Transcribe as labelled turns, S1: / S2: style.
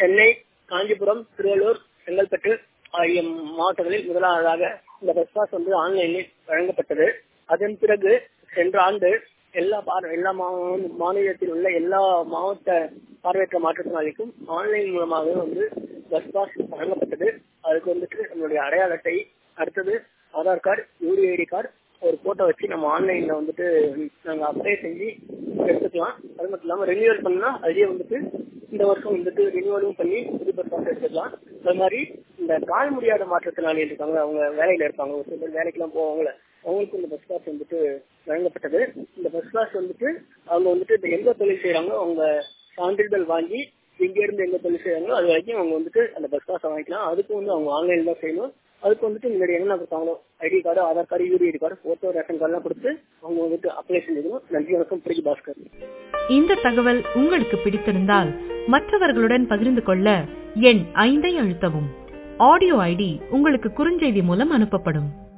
S1: சென்னை காஞ்சிபுரம் திருவள்ளூர் செங்கல்பட்டு ஆகிய மாவட்டங்களில் முதலாவதாக இந்த பஸ் பாஸ் வந்து ஆன்லைனில் வழங்கப்பட்டது அதன் பிறகு சென்ற ஆண்டு எல்லா பார்வை எல்லா மா- மாநிலத்தில் உள்ள எல்லா மாவட்ட பார்வையற்ற மாற்றுத்திறனாளிக்கும் ஆன்லைன் மூலமாக வந்து பஸ் பாஸ் வழங்கப்பட்டது அதுக்கு வந்துட்டு நம்மளுடைய அடையாள அட்டை அடுத்தது ஆதார் கார்டு யூடிஐடி கார்டு ஒரு போட்டோ வச்சு நம்ம ஆன்லைன்ல வந்துட்டு நாங்க அப்ளை செஞ்சு எடுத்துக்கலாம் அது மட்டும் இல்லாம ரெனியூவல் பண்ணா அதுலயே வந்துட்டு இந்த வருஷம் வந்துட்டு ரினியூவலும் பண்ணி புது பஸ் பாஸ் எடுத்துக்கலாம் அது மாதிரி இந்த கால் முடியாத மாற்றுத்திறனாளி இருக்காங்க அவங்க வேலையில இருப்பாங்க ஒரு சில பேர் வேலைக்கெல்லாம் போவாங்கல்ல அவங்களுக்கு இந்த பஸ் பாஸ் வந்துட்டு வழங்கப்பட்டது இந்த பஸ் பாஸ் வந்துட்டு அவங்க வந்துட்டு இப்ப எங்க தொழில் செய்யறாங்க அவங்க சான்றிதழ் வாங்கி இங்க இருந்து எங்க தொழில் செய்யறாங்களோ அது வரைக்கும் அவங்க வந்துட்டு அந்த பஸ் பாஸ் வாங்கிக்கலாம் அதுக்கும் வந்து அவங்க ஆன்லைன் தான் செய்யணும் அதுக்கு வந்துட்டு முன்னாடி என்ன கொடுத்தாங்களோ ID card Aadhaar card UDID card photo ration கார்டுலாம் கொடுத்து அவங்க வந்துட்டு அப்ளை செஞ்சுக்கணும் நன்றி வணக்கம் பிரிஜி பாஸ்கர்
S2: இந்த தகவல் உங்களுக்கு பிடித்திருந்தால் மற்றவர்களுடன் பகிர்ந்து கொள்ள எண் ஐந்தை அழுத்தவும் ஆடியோ ஐடி உங்களுக்கு குறுஞ்செய்தி மூலம் அனுப்பப்படும்